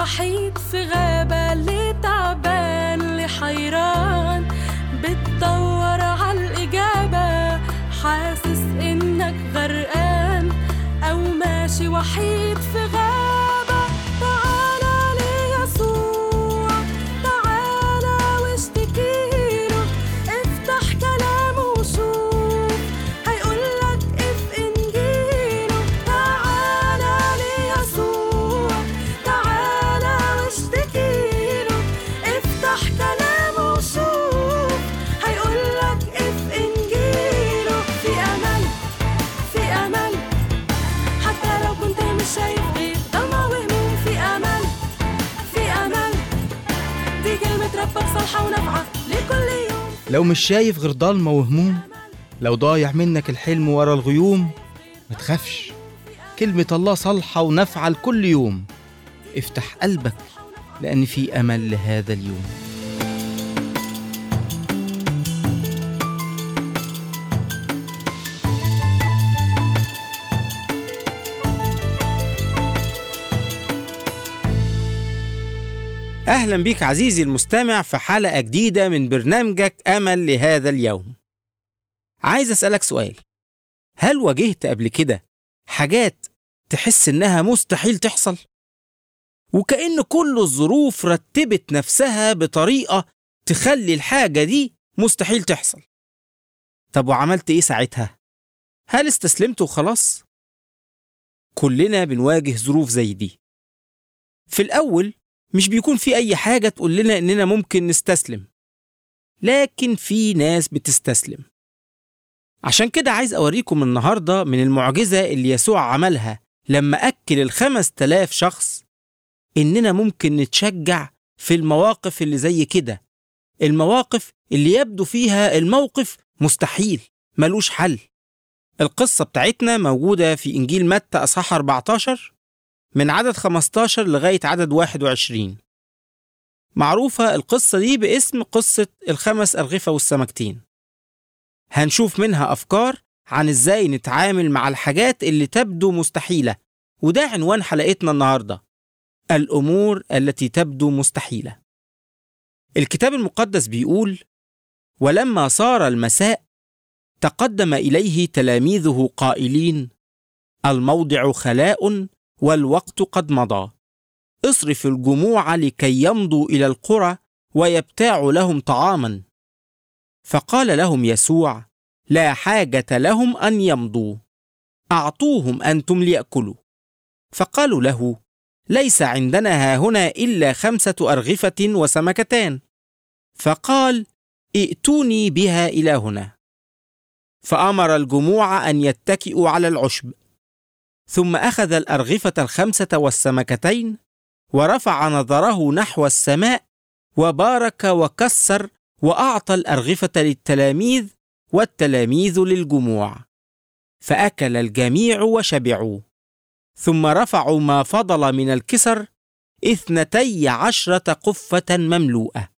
وحيد في غابة اللي تعبان اللي حيران بتدور عالإجابة حاسس إنك غرقان أو ماشي وحيد في غابة تعالى ليسوع تعالى واشتكيله افتح كلامه وشوف هيقولك اف انجيله تعالى ليسوع تعالى واشتكيله افتح كلامه وشوف هيقولك اف انجيله في امل في امل حتى لو كنت مش شايف غير ضلمة وهموم في امل في امل دي كلمة ربك صالحة ونافعة لكل يوم لو مش شايف غير ضلمة وهموم لو ضايع منك الحلم ورا الغيوم ما تخافش كلمة الله صالحة ونافعة لكل يوم افتح قلبك لأن في أمل لهذا اليوم أهلا بيك عزيزي المستمع في حلقة جديدة من برنامجك أمل لهذا اليوم. عايز أسألك سؤال، هل واجهت قبل كده حاجات تحس إنها مستحيل تحصل؟ وكأن كل الظروف رتبت نفسها بطريقة تخلي الحاجة دي مستحيل تحصل. طب وعملت إيه ساعتها؟ هل استسلمت وخلاص؟ كلنا بنواجه ظروف زي دي. في الأول مش بيكون في أي حاجة تقول لنا إننا ممكن نستسلم لكن في ناس بتستسلم عشان كده عايز أوريكم النهاردة من المعجزة اللي يسوع عملها لما أكل الخمس تلاف شخص إننا ممكن نتشجع في المواقف اللي زي كده المواقف اللي يبدو فيها الموقف مستحيل ملوش حل القصة بتاعتنا موجودة في إنجيل متى أصحاح 14 من عدد 15 لغاية عدد 21 معروفة القصة دي باسم قصة الخمس أرغفة والسمكتين هنشوف منها أفكار عن إزاي نتعامل مع الحاجات اللي تبدو مستحيلة وده عنوان حلقتنا النهاردة الأمور التي تبدو مستحيلة الكتاب المقدس بيقول ولما صار المساء تقدم إليه تلاميذه قائلين الموضع خلاء والوقت قد مضى اصرف الجموع لكي يمضوا الى القرى ويبتاعوا لهم طعاما فقال لهم يسوع لا حاجه لهم ان يمضوا اعطوهم انتم لياكلوا فقالوا له ليس عندنا ها هنا الا خمسه ارغفه وسمكتان فقال ائتوني بها الى هنا فامر الجموع ان يتكئوا على العشب ثم أخذ الأرغفة الخمسة والسمكتين ورفع نظره نحو السماء وبارك وكسر وأعطى الأرغفة للتلاميذ والتلاميذ للجموع فأكل الجميع وشبعوا ثم رفعوا ما فضل من الكسر اثنتي عشرة قفة مملوءة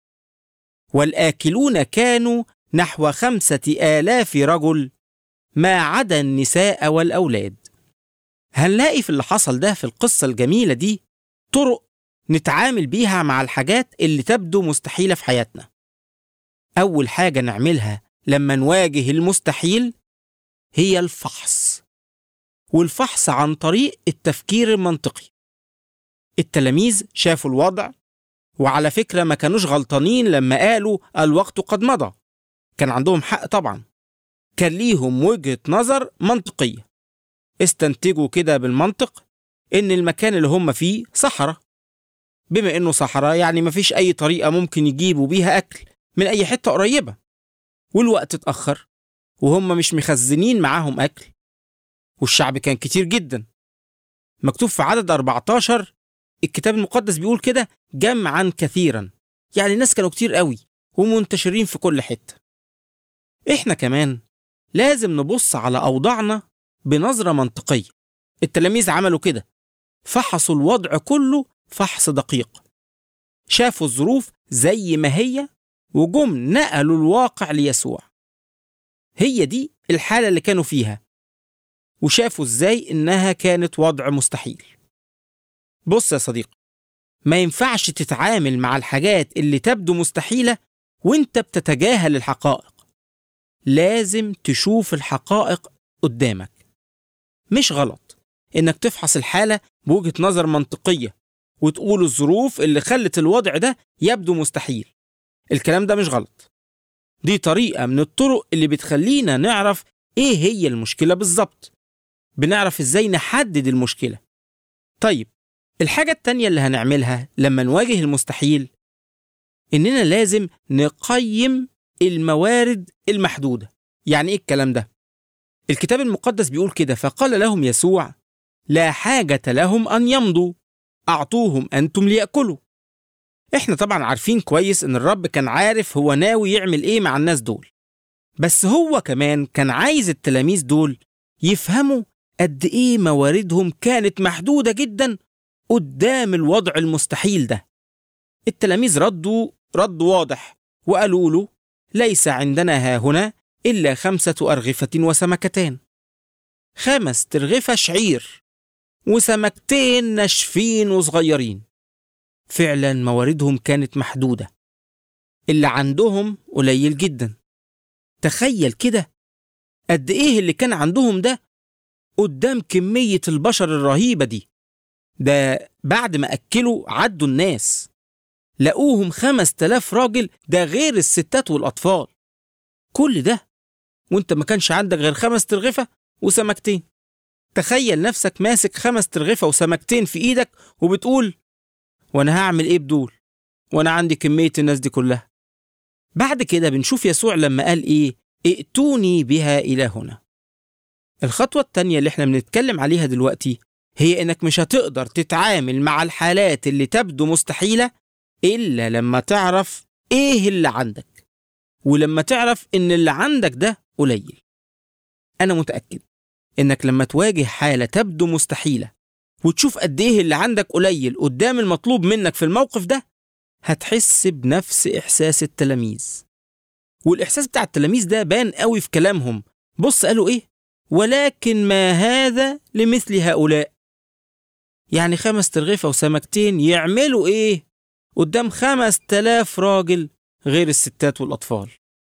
والآكلون كانوا نحو خمسة آلاف رجل ما عدا النساء والأولاد هنلاقي في اللي حصل ده في القصة الجميلة دي طرق نتعامل بيها مع الحاجات اللي تبدو مستحيلة في حياتنا. أول حاجة نعملها لما نواجه المستحيل هي الفحص. والفحص عن طريق التفكير المنطقي. التلاميذ شافوا الوضع وعلى فكرة ما كانوش غلطانين لما قالوا الوقت قد مضى. كان عندهم حق طبعا. كان ليهم وجهة نظر منطقية. استنتجوا كده بالمنطق إن المكان اللي هم فيه صحراء بما إنه صحراء يعني مفيش أي طريقة ممكن يجيبوا بيها أكل من أي حتة قريبة والوقت اتأخر وهم مش مخزنين معاهم أكل والشعب كان كتير جدا مكتوب في عدد 14 الكتاب المقدس بيقول كده جمعا كثيرا يعني الناس كانوا كتير قوي ومنتشرين في كل حتة إحنا كمان لازم نبص على أوضاعنا بنظرة منطقية التلاميذ عملوا كده فحصوا الوضع كله فحص دقيق شافوا الظروف زي ما هي وجم نقلوا الواقع ليسوع هي دي الحالة اللي كانوا فيها وشافوا ازاي انها كانت وضع مستحيل بص يا صديقي ما ينفعش تتعامل مع الحاجات اللي تبدو مستحيلة وانت بتتجاهل الحقائق لازم تشوف الحقائق قدامك مش غلط انك تفحص الحالة بوجهة نظر منطقية وتقول الظروف اللي خلت الوضع ده يبدو مستحيل الكلام ده مش غلط دي طريقة من الطرق اللي بتخلينا نعرف ايه هي المشكلة بالظبط بنعرف ازاي نحدد المشكلة طيب الحاجة التانية اللي هنعملها لما نواجه المستحيل إننا لازم نقيم الموارد المحدودة يعني إيه الكلام ده؟ الكتاب المقدس بيقول كده فقال لهم يسوع لا حاجة لهم أن يمضوا أعطوهم أنتم ليأكلوا إحنا طبعا عارفين كويس إن الرب كان عارف هو ناوي يعمل إيه مع الناس دول بس هو كمان كان عايز التلاميذ دول يفهموا قد إيه مواردهم كانت محدودة جدا قدام الوضع المستحيل ده التلاميذ ردوا رد واضح وقالوا له ليس عندنا ها هنا إلا خمسة أرغفة وسمكتان خمس ترغفة شعير وسمكتين ناشفين وصغيرين فعلا مواردهم كانت محدودة اللي عندهم قليل جدا تخيل كده قد إيه اللي كان عندهم ده قدام كمية البشر الرهيبة دي ده بعد ما أكلوا عدوا الناس لقوهم خمس تلاف راجل ده غير الستات والأطفال كل ده وانت ما كانش عندك غير خمس ترغفة وسمكتين تخيل نفسك ماسك خمس ترغفة وسمكتين في ايدك وبتقول وانا هعمل ايه بدول وانا عندي كمية الناس دي كلها بعد كده بنشوف يسوع لما قال ايه ائتوني بها الى هنا الخطوة التانية اللي احنا بنتكلم عليها دلوقتي هي انك مش هتقدر تتعامل مع الحالات اللي تبدو مستحيلة إلا لما تعرف إيه اللي عندك ولما تعرف إن اللي عندك ده قليل أنا متأكد إنك لما تواجه حالة تبدو مستحيلة وتشوف قد إيه اللي عندك قليل قدام المطلوب منك في الموقف ده هتحس بنفس إحساس التلاميذ والإحساس بتاع التلاميذ ده بان قوي في كلامهم بص قالوا إيه ولكن ما هذا لمثل هؤلاء يعني خمس ترغفة وسمكتين يعملوا إيه قدام خمس تلاف راجل غير الستات والأطفال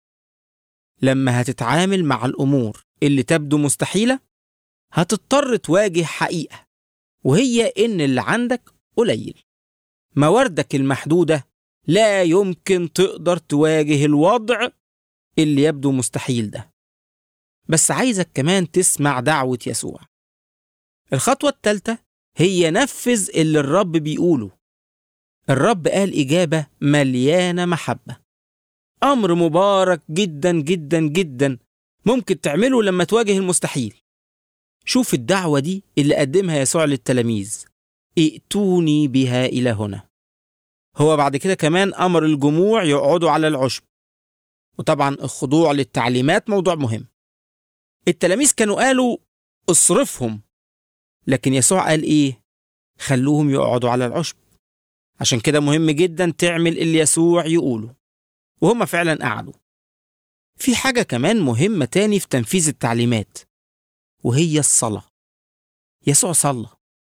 لما هتتعامل مع الأمور اللي تبدو مستحيلة هتضطر تواجه حقيقة وهي إن اللي عندك قليل مواردك المحدودة لا يمكن تقدر تواجه الوضع اللي يبدو مستحيل ده بس عايزك كمان تسمع دعوة يسوع الخطوة الثالثة هي نفذ اللي الرب بيقوله الرب قال إجابة مليانة محبة أمر مبارك جدا جدا جدا ممكن تعمله لما تواجه المستحيل شوف الدعوة دي اللي قدمها يسوع للتلاميذ ائتوني بها إلى هنا هو بعد كده كمان أمر الجموع يقعدوا على العشب وطبعا الخضوع للتعليمات موضوع مهم التلاميذ كانوا قالوا اصرفهم لكن يسوع قال ايه خلوهم يقعدوا على العشب عشان كده مهم جدا تعمل اللي يسوع يقوله وهم فعلا قعدوا في حاجة كمان مهمة تاني في تنفيذ التعليمات وهي الصلاة يسوع صلى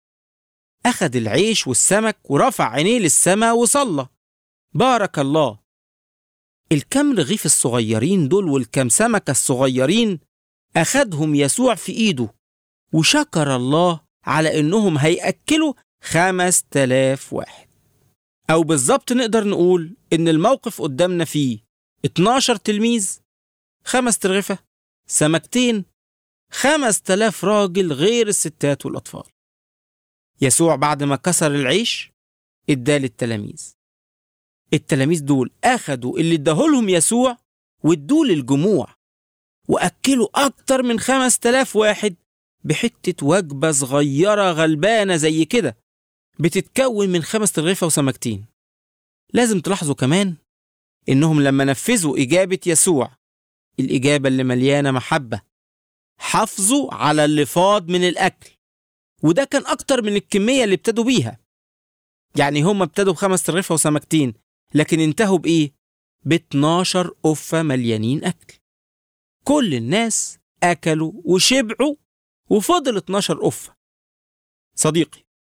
أخد العيش والسمك ورفع عينيه للسماء وصلى بارك الله الكم رغيف الصغيرين دول والكم سمكة الصغيرين أخدهم يسوع في إيده وشكر الله على إنهم هيأكلوا خمس تلاف واحد أو بالظبط نقدر نقول إن الموقف قدامنا فيه 12 تلميذ خمس ترغفة سمكتين خمس تلاف راجل غير الستات والأطفال يسوع بعد ما كسر العيش اداه للتلاميذ التلاميذ دول أخدوا اللي اداهولهم يسوع وادوه للجموع وأكلوا أكتر من خمس تلاف واحد بحتة وجبة صغيرة غلبانة زي كده بتتكون من خمس ترغيفة وسمكتين لازم تلاحظوا كمان إنهم لما نفذوا إجابة يسوع الإجابة اللي مليانة محبة حافظوا على اللي فاض من الأكل وده كان أكتر من الكمية اللي ابتدوا بيها يعني هم ابتدوا بخمس ترغيفة وسمكتين لكن انتهوا بإيه؟ ب 12 قفة مليانين أكل كل الناس أكلوا وشبعوا وفضل 12 قفة صديقي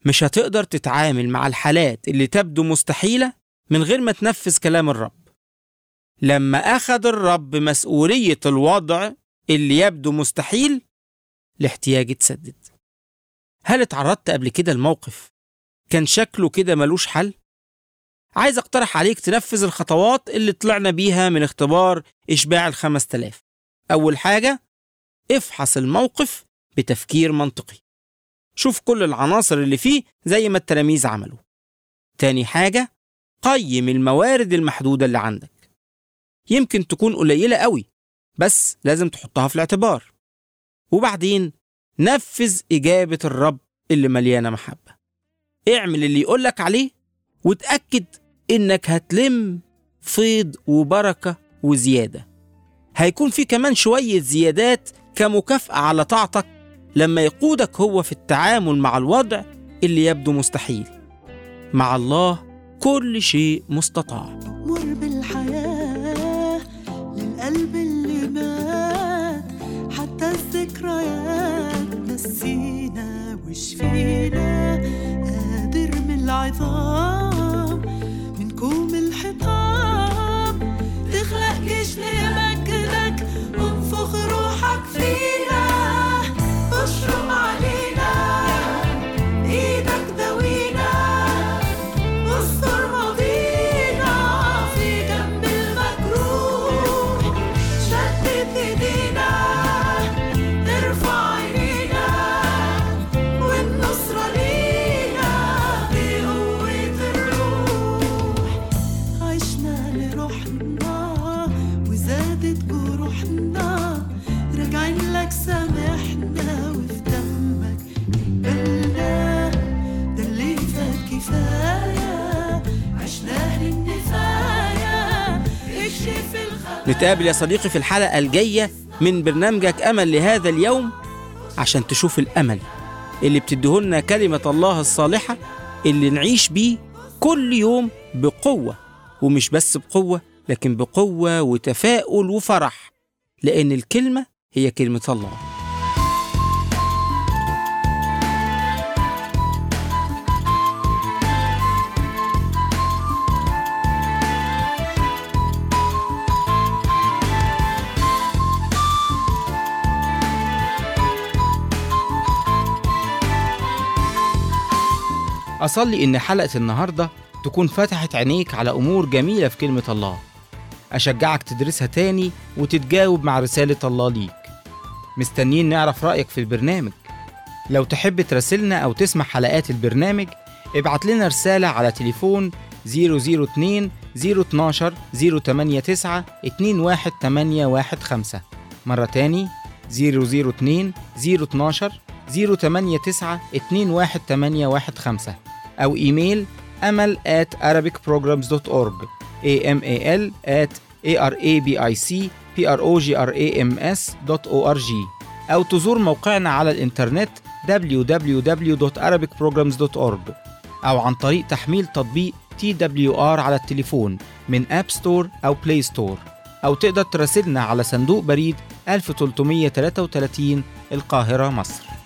مش هتقدر تتعامل مع الحالات اللي تبدو مستحيلة من غير ما تنفذ كلام الرب لما أخذ الرب مسؤولية الوضع اللي يبدو مستحيل الاحتياج اتسدد هل اتعرضت قبل كده الموقف كان شكله كده ملوش حل؟ عايز اقترح عليك تنفذ الخطوات اللي طلعنا بيها من اختبار إشباع الخمس تلاف أول حاجة افحص الموقف بتفكير منطقي شوف كل العناصر اللي فيه زي ما التلاميذ عملوا تاني حاجة قيم الموارد المحدودة اللي عندك يمكن تكون قليلة قوي بس لازم تحطها في الاعتبار وبعدين نفذ إجابة الرب اللي مليانة محبة اعمل اللي يقولك عليه وتأكد إنك هتلم فيض وبركة وزيادة هيكون في كمان شوية زيادات كمكافأة على طاعتك لما يقودك هو في التعامل مع الوضع اللي يبدو مستحيل مع الله كل شيء مستطاع مر بالحياة للقلب اللي مات حتى الذكريات نسينا وشفينا قادر من العظام من كوم الحطام تخلق جيش لمجدك وانفخ روحك فينا اشرب علينا ايدك دوينا واستر ماضينا في جنب المجروح شدد ايدينا ارفع عينينا والنصرة لينا بقوة الروح عشنا لروحنا وزادت جروحنا راجعين لك سامحنا وفي دمك قبلنا ده اللي فات كفاية عشناه للنفاية اكشف الخبايا نتقابل يا صديقي في الحلقة الجاية من برنامجك أمل لهذا اليوم عشان تشوف الأمل اللي بتديهولنا كلمة الله الصالحة اللي نعيش بيه كل يوم بقوة ومش بس بقوة لكن بقوة وتفاؤل وفرح لأن الكلمة هي كلمة الله أصلي إن حلقة النهاردة تكون فتحت عينيك على أمور جميلة في كلمة الله أشجعك تدرسها تاني وتتجاوب مع رسالة الله ليك مستنيين نعرف رأيك في البرنامج لو تحب تراسلنا أو تسمع حلقات البرنامج ابعت لنا رسالة على تليفون 002 012 089 21815 مرة تاني 002 012 089 21815 أو إيميل أمل at arabicprograms.org amal at arabicprograms.org أو تزور موقعنا على الإنترنت www.arabicprograms.org أو عن طريق تحميل تطبيق TWR على التليفون من أب ستور أو بلاي ستور أو تقدر تراسلنا على صندوق بريد 1333 القاهرة مصر